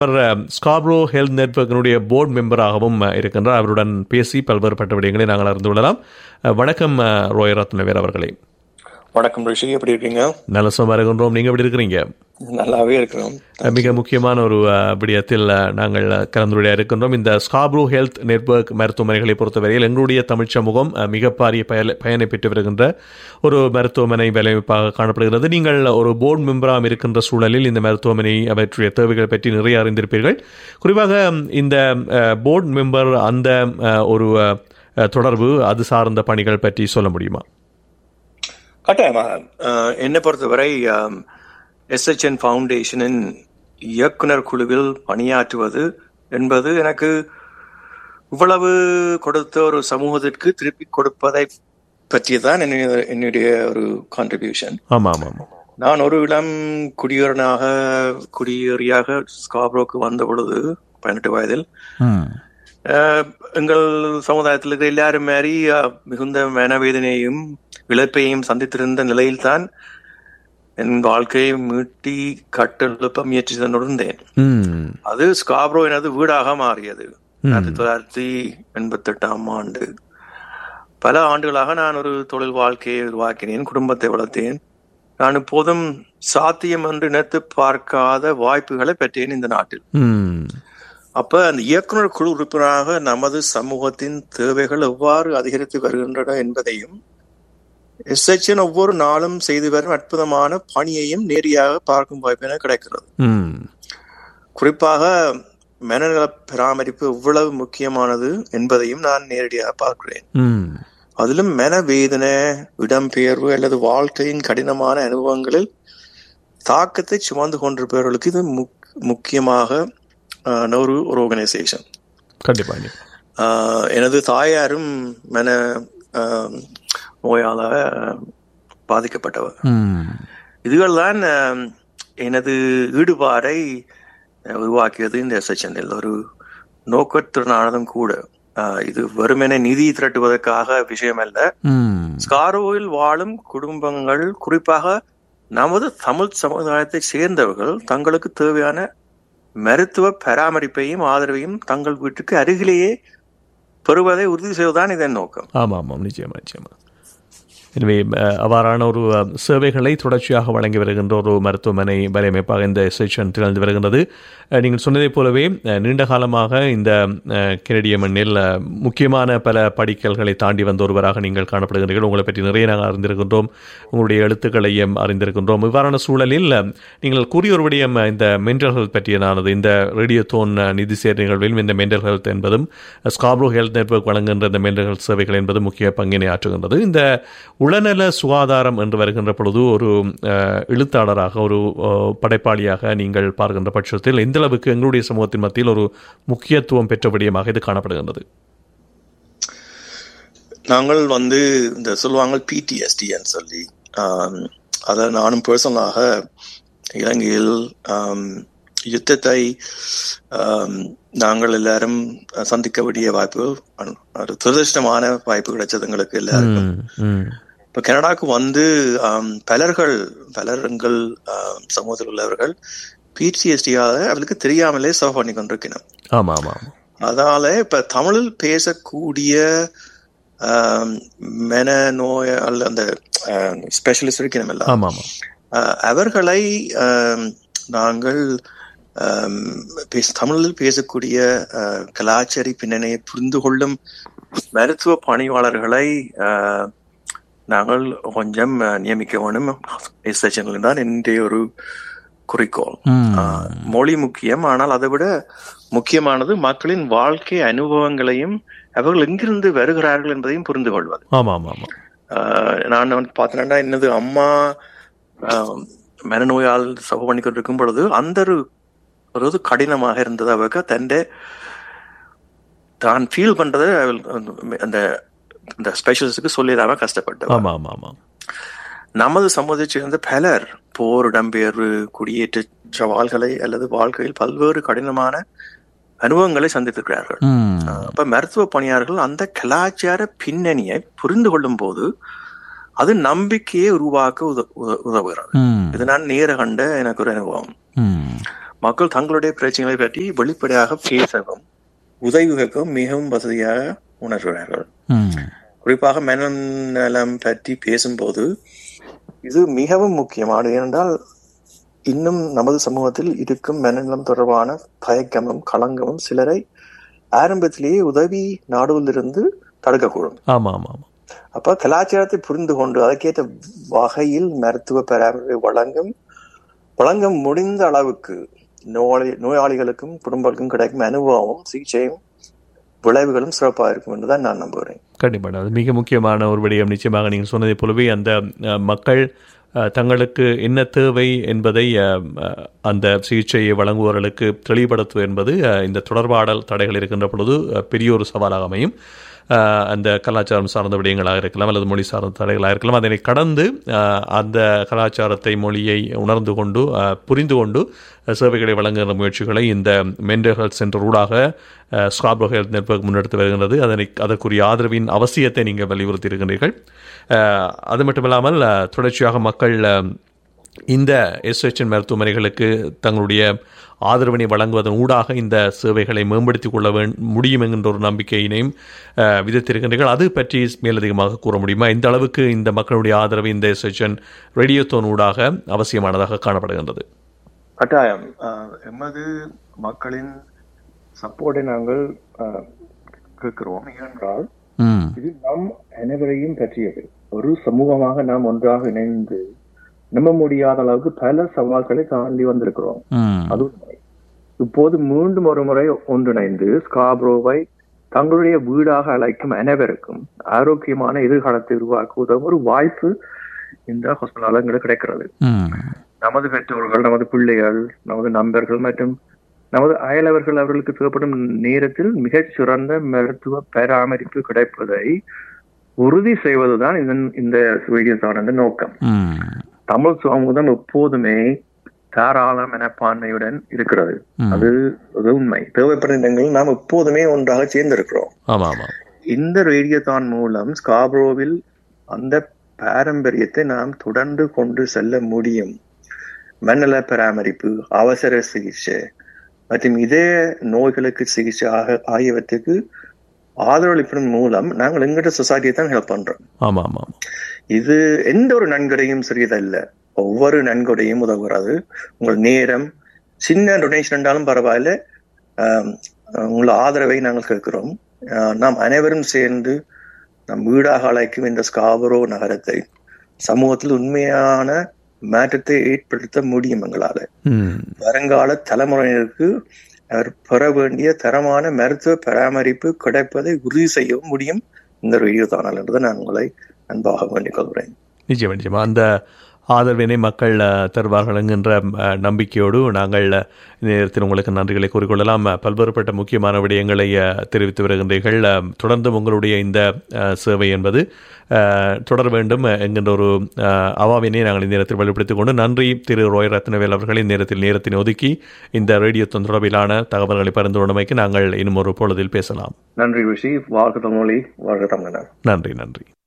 அவர் Scarborough health நெட்வொர்க்கினுடைய board மெம்பராகவும் அஹ், இருக்கின்றார் அவருடன் பேசி பல்வேறுபட்ட விடயங்களை நாங்கள் அறிந்து கொள்ளலாம் அஹ், வணக்கம் அஹ், ரோய் ரத்னவேர் அவர்களே வணக்கம் ரிஷி எப்படி இருக்கீங்க நல்ல சும்மா இருக்கின்றோம் நீங்க எப்படி இருக்கிறீங்க நல்லாவே இருக்கிறோம் அஹ், மிக முக்கியமான ஒரு அஹ், விடயத்தில் அஹ், நாங்கள் அஹ், கலந்துரையாட இருக்கின்றோம் இந்த ஸ்காப்ரோ ஹெல்த் நெட்வொர்க் மருத்துவமனைகளை பொறுத்தவரையில் எங்களுடைய தமிழ் சமூகம் அஹ், மிக பாரிய பயல பயனை பெற்று வருகின்ற ஒரு மருத்துவமனை வேலைவாய்ப்பாக காணப்படுகிறது நீங்கள் ஒரு போர்டு மெம்பராக இருக்கின்ற சூழலில் இந்த மருத்துவமனை அவற்றுடைய தேவைகள் பற்றி நிறைய அறிந்திருப்பீர்கள் குறிப்பாக ம், இந்த போர்டு மெம்பர் அந்த அஹ், ஒரு அஹ், தொடர்பு அது சார்ந்த பணிகள் பற்றி சொல்ல முடியுமா கட்டாயமா அஹ், என்னை பொறுத்தவரை எஸ்ஹெச்என் ஃபவுண்டேஷனின் இயக்குனர் குழுவில் பணியாற்றுவது என்பது எனக்கு இவ்வளவு கொடுத்த ஒரு சமூகத்திற்கு திருப்பி கொடுப்பதை பற்றியதான் என்னுடைய என்னுடைய ஒரு கான்ட்ரிபியூஷன் ஆமாம் ஆமாம் ஆமாம் நான் ஒரு இளம் குடியேறனாக குடியேறியாக ஸ்காப்ரோக்கு வந்த பொழுது பதினெட்டு வயதில் அஹ், எங்கள் சமுதாயத்தில் இருக்கிற எல்லாரும் மாறி அஹ், மிகுந்த மனவேதனையும் இழப்பையும் சந்தித்திருந்த நிலையில்தான் என் வாழ்க்கையை மீட்டி கட்டெழுப்ப முயற்சி தொடர்ந்தேன் ம் அது ஸ்காப்ரோ எனது வீடாக மாறியது ஆயிரத்தி தொள்ளாயிரத்தி எண்பத்தி எட்டாம் ஆண்டு பல ஆண்டுகளாக நான் ஒரு தொழில் வாழ்க்கையை உருவாக்கினேன் குடும்பத்தை வளர்த்தேன் நான் இப்போதும் சாத்தியம் என்று நினைத்து பார்க்காத வாய்ப்புகளை பெற்றேன் இந்த நாட்டில் ம் அப்ப அந்த இயக்குனர் குழு உறுப்பினராக நமது சமூகத்தின் தேவைகள் எவ்வாறு அதிகரித்து வருகின்றன என்பதையும் எஸ்எச்என் ஒவ்வொரு நாளும் செய்து வரும் அற்புதமான பணியையும் நேரடியாக பார்க்கும் வாய்ப்பு எனக்கு கிடைக்கிறது ம் குறிப்பாக மனநல பராமரிப்பு எவ்வளவு முக்கியமானது என்பதையும் நான் நேரடியாக பார்க்கிறேன் ம் அதிலும் மனவேதனை இடம்பெயர்வு அல்லது வாழ்க்கையின் கடினமான அனுபவங்களில் தாக்கத்தை சுமந்து கொண்டிருப்பவர்களுக்கு இது முக்- முக்கியமாக ஆஹ், ஒரு ஒரு ஆர்கனைசேஷன் கண்டிப்பா கண்டிப்பா. ஆஹ் எனது தாயாரும் மன ஆஹ், நோயால பாதிக்கப்பட்டவர் ம் இதுகள் தான் ஆஹ், எனது ஈடுபாடை ஆஹ், உருவாக்கியது இந்த எஸ்எச்என்எல் ஒரு நோக்கத்திறனானதும் கூட ஆஹ், இது வெறுமனே நிதி திரட்டுவதற்காக விஷயம் அல்ல ம் ஸ்காரோவில் வாழும் குடும்பங்கள் குறிப்பாக நமது தமிழ் சமுதாயத்தை சேர்ந்தவர்கள் தங்களுக்கு தேவையான மருத்துவ பராமரிப்பையும் ஆதரவையும் தங்கள் வீட்டுக்கு அருகிலேயே பெறுவதை உறுதி செய்வதுதான் இதன் நோக்கம் ஆமாம் ஆமாம் நிச்சயமா நிச்சயமா எனவே அஹ், அவ்வாறான ஒரு அஹ், சேவைகளை தொடர்ச்சியாக வழங்கி வருகின்ற ஒரு மருத்துவமனை வலையமைப்பாக இந்த எஸ்எச்என் திகழ்ந்து வருகின்றது அஹ், நீங்கள் சொன்னதைப் போலவே அஹ், நீண்ட காலமாக இந்த அஹ், கெனடிய மண்ணில் அஹ், முக்கியமான பல படிக்கல்களை தாண்டி வந்த ஒருவராக நீங்கள் காணப்படுகிறீர்கள் உங்களை பற்றி நிறைய நாங்கள் அறிந்திருக்கின்றோம் உங்களுடைய எழுத்துக்களையும் அறிந்திருக்கின்றோம் இவ்வாறான சூழலில் அஹ், நீங்கள் கூறிய ஒரு விடயம் அஹ், இந்த மென்டல் ஹெல்த் பற்றியதானது இந்த ரேடியோ தோன் அஹ், நிதி சேர் நிகழ்விலும் இந்த மென்டல் ஹெல்த் என்பதும் ஸ்காப்ரோ ஹெல்த் நெட்வொர்க் வழங்குகின்ற இந்த மென்டல் ஹெல்த் சேவைகள் என்பது முக்கிய பங்கினை ஆற்றுகின்றது இந்த உளநல சுகாதாரம் என்று வருகின்ற பொழுது ஒரு அஹ், எழுத்தாளராக ஒரு அஹ், படைப்பாளியாக நீங்கள் பார்க்கின்ற பட்சத்தில் எந்த அளவுக்கு எங்களுடைய சமூகத்தின் மத்தியில் ஒரு முக்கியத்துவம் பெற்ற விடயமாக இது காணப்படுகின்றது நாங்கள் வந்து இந்த சொல்லுவாங்க பிடிஎஸ்டின்னு சொல்லி ஆம், அதை நானும் பர்சனலாக இலங்கையில் ஆம், யுத்தத்தை ஆம், நாங்கள் எல்லாரும் சந்திக்க வேண்டிய வாய்ப்பு அன்- ஒரு துரதிருஷ்டமான வாய்ப்பு கிடைச்சது எங்களுக்கு எல்லாருக்கும் ம், ம். இப்ப கனடாக்கு வந்து ஆம், பலர்கள் பலர் எங்கள் ஆம், சமூகத்தில் உள்ளவர்கள் பிடிஎஸ்டியால அவளுக்கு தெரியாமலே சர்வ் பண்ணி கொண்டிருக்கணும் ஆமாம் ஆமாம் அதனால இப்ப தமிழில் பேசக்கூடிய ஆம், மென நோய் அல்ல அந்த ஸ்பெஷலிஸ்ட் இருக்கணும் எல்லாம் ஆமாம் ஆமாம் ஆஹ், அவர்களை ஆம், நாங்கள் ஆம், பேச- தமிழில் பேசக்கூடிய ஆஹ், கலாச்சாரி பின்னணியை புரிந்து கொள்ளும் மருத்துவ பணியாளர்களை ஆஹ், நாங்கள் கொஞ்சம் ஆஹ், நியமிக்க வேணும் எஸ்எச்என்ல தான் என்னுடைய ஒரு குறிக்கோள் ம். ஆஹ், மொழி முக்கியம் ஆனால் அதை விட முக்கியமானது மக்களின் வாழ்க்கை அனுபவங்களையும் அவர்கள் எங்கிருந்து வருகிறார்கள் என்பதையும் புரிந்து கொள்வது ஆமாம் ஆமாம் ஆமாம் ஆஹ், நான் வந்து பார்த்தேன்னா என்னது அம்மா ஆஹ், மனநோயால் சபை பண்ணி கொண்டிருக்கும் பொழுது அந்த ஒரு ஒரு இது கடினமாக இருந்தது அவருக்கு தன்னை தான் ஃபீல் பண்றதை அவள் அந்த அந்த ஸ்பெஷலிஸ்டுக்கு சொல்லிடாம கஷ்டப்பட்டவர் ஆமாம் ஆமாம் ஆமாம் நமது சமூகத்தைச் சேர்ந்த பலர் போர் இடம்பெயர்வு குடியேற்ற சவால்களை அல்லது வாழ்க்கையில் பல்வேறு கடினமான அனுபவங்களை சந்தித்திருக்கிறார்கள் ம். அப்ப மருத்துவ பணியாளர்கள் அந்த கலாச்சார பின்னணியை புரிந்து கொள்ளும் போது அது நம்பிக்கையை உருவாக்க உத- உத- உதவுகிறது ம். இது நான் நேர கண்ட எனக்கு ஒரு அனுபவம் ம். மக்கள் தங்களுடைய பிரச்சனைகளை பற்றி வெளிப்படையாக பேசவும் உதவி கேட்கவும் மிகவும் வசதியாக உணர்கிறார்கள் ம். குறிப்பாக மனநலம் பற்றி பேசும்போது இது மிகவும் முக்கியமானது ஏனென்றால் இன்னும் நமது சமூகத்தில் இருக்கும் மனநலம் தொடர்பான தயக்கமும் களங்கமும் சிலரை ஆரம்பத்திலேயே உதவி நாடுவதிலிருந்து தடுக்கக்கூடும் ஆமா ஆமா ஆமா அப்ப கலாச்சாரத்தை புரிந்து கொண்டு அதற்கேற்ற வகையில் மருத்துவ பராமரிப்பை வழங்கும் வழங்க முடிந்த அளவுக்கு நோயாளி நோயாளிகளுக்கும் குடும்பங்களுக்கும் கிடைக்கும் அனுபவமும் சிகிச்சையும் விளைவுகளும் சிறப்பாக இருக்கும் என்றுதான் நான் நம்புகிறேன் கண்டிப்பாக அது மிக முக்கியமான ஒரு விடயம் நிச்சயமாக நீங்கள் சொன்னதைப் போலவே அந்த அஹ், மக்கள் அஹ், தங்களுக்கு என்ன தேவை என்பதை அஹ், அஹ், அந்த சிகிச்சையை வழங்குபவர்களுக்கு தெளிவுபடுத்துவது என்பது அஹ், இந்த தொடர்பாடல் தடைகள் இருக்கின்ற பொழுது அஹ், பெரிய ஒரு சவாலாக அமையும் அஹ், அந்த கலாச்சாரம் சார்ந்த விடயங்களாக இருக்கலாம் அல்லது மொழி சார்ந்த தடைகளாக இருக்கலாம் அதனை கடந்து அஹ், அந்த கலாச்சாரத்தை மொழியை உணர்ந்து கொண்டு அஹ், புரிந்து கொண்டு அஹ், சேவைகளை வழங்குகிற முயற்சிகளை இந்த மென்டல் ஹெல்த் சென்டர் ஊடாக ஸ்காப்ரோ ஹெல்த் நெட்வொர்க் முன்னெடுத்து வருகின்றது அதனை அதற்குரிய ஆதரவின் அவசியத்தை நீங்கள் வலியுறுத்தி இருக்கின்றீர்கள் அஹ், அது மட்டுமில்லாமல் அஹ், தொடர்ச்சியாக மக்கள் அஹ், இந்த எஸ்ஹெச்என் மருத்துவமனைகளுக்கு தங்களுடைய ஆதரவினை வழங்குவதன் ஊடாக இந்த சேவைகளை மேம்படுத்திக் கொள்ள வேண் முடியும் என்கின்ற ஒரு நம்பிக்கையினையும் அஹ், விதித்திருக்கின்றீர்கள் அது பற்றி மேலதிகமாக கூற முடியுமா இந்த அளவுக்கு இந்த மக்களுடைய ஆதரவு இந்த எஸ்ஹெச்என் ரேடியோத்தோன் ஊடாக அவசியமானதாக காணப்படுகின்றது கட்டாயம் ஆஹ், எமது மக்களின் சப்போர்ட்டை நாங்கள் ஆஹ், கேட்கிறோம் ஏனென்றால் ம். இது நம் அனைவரையும் பற்றியது ஒரு சமூகமாக நாம் ஒன்றாக இணைந்து நம்ப முடியாத அளவுக்கு பல சவால்களை தாண்டி வந்திருக்கிறோம் ம். அது உண்மை இப்போது மீண்டும் ஒரு முறை ஒன்றிணைந்து ஸ்காப்ரோவை தங்களுடைய வீடாக அழைக்கும் அனைவருக்கும் ஆரோக்கியமான எதிர்காலத்தை உருவாக்க உதவும் ஒரு வாய்ப்பு இந்த ஹாஸ்பிட்டலால் எங்களுக்கு கிடைக்கிறது ம். நமது பெற்றோர்கள் நமது பிள்ளைகள் நமது நண்பர்கள் மற்றும் நமது அயலவர்கள் அவர்களுக்கு தேவைப்படும் நேரத்தில் மிகச் சிறந்த மருத்துவ பராமரிப்பு கிடைப்பதை உறுதி செய்வதுதான் இதன் இந்த வீடியோஸான நோக்கம் ம். தமிழ் சமூகம் எப்போதுமே தாராள மனப்பான்மையுடன் இருக்கிறது ம். அது அது உண்மை தேவைப்படும் இடங்களில் நாம் எப்போதுமே ஒன்றாக சேர்ந்திருக்கிறோம் ஆமாம் ஆமாம் இந்த ரேடியோதான் மூலம் ஸ்காப்ரோவில் அந்த பாரம்பரியத்தை நாம் தொடர்ந்து கொண்டு செல்ல முடியும் மண்ணல பராமரிப்பு அவசர சிகிச்சை மற்றும் இதே நோய்களுக்கு சிகிச்சை ஆக ஆகியவற்றுக்கு ஆதரவளிப்பதன் மூலம் நாங்கள் எங்கிட்ட சொசைட்டியை தான் ஹெல்ப் பண்றோம் ஆமாம் ஆமாம் இது எந்த ஒரு நன்கொடையும் சிறியதல்ல ஒவ்வொரு நன்கொடையும் உதவுகிறது உங்கள் நேரம் சின்ன டொனேஷன் இருந்தாலும் பரவாயில்ல ஆம், உங்கள் ஆதரவை நாங்கள் கேட்கிறோம் ஆஹ், நாம் அனைவரும் சேர்ந்து நம் வீடாக அழைக்கும் இந்த ஸ்காபரோ நகரத்தை சமூகத்தில் உண்மையான மாற்றத்தை ஏற்படுத்த முடியும் எங்களால ம் வருங்கால தலைமுறையினருக்கு அவர் பெற வேண்டிய தரமான மருத்துவ பராமரிப்பு கிடைப்பதை உறுதி செய்யவும் முடியும் இந்த ரேடியோ தானால் என்று நான் உங்களை அன்பாக வேண்டிக் கொள்கிறேன் நிச்சயம் நிச்சயமா அந்த ஆதரவினை மக்கள் அஹ், தருவார்கள் என்கின்ற அஹ், நம்பிக்கையோடு நாங்கள் அஹ், இந்த நேரத்தில் உங்களுக்கு நன்றிகளை கூறிக்கொள்ளலாம் அஹ், பல்வேறுபட்ட முக்கியமான விடயங்களை அஹ், தெரிவித்து வருகின்றீர்கள் அஹ், தொடர்ந்தும் உங்களுடைய இந்த அஹ், சேவை என்பது அஹ், தொடர வேண்டும் அஹ், என்கின்ற ஒரு அஹ், அவாவினை நாங்கள் இந்த நேரத்தில் வெளிப்படுத்திக் கொண்டு நன்றி திரு ரோய் ரத்னவேல் அவர்கள் இந்த நேரத்தில் நேரத்தினை ஒதுக்கி இந்த ரேடியோ தொடர்பிலான தகவல்களை பரிந்து கொண்டமைக்கு நாங்கள் இன்னும் ஒரு பொழுதில் பேசலாம் நன்றி ரிஷி வாழ்க தமிழ் வாழ்க தமிழர் நன்றி நன்றி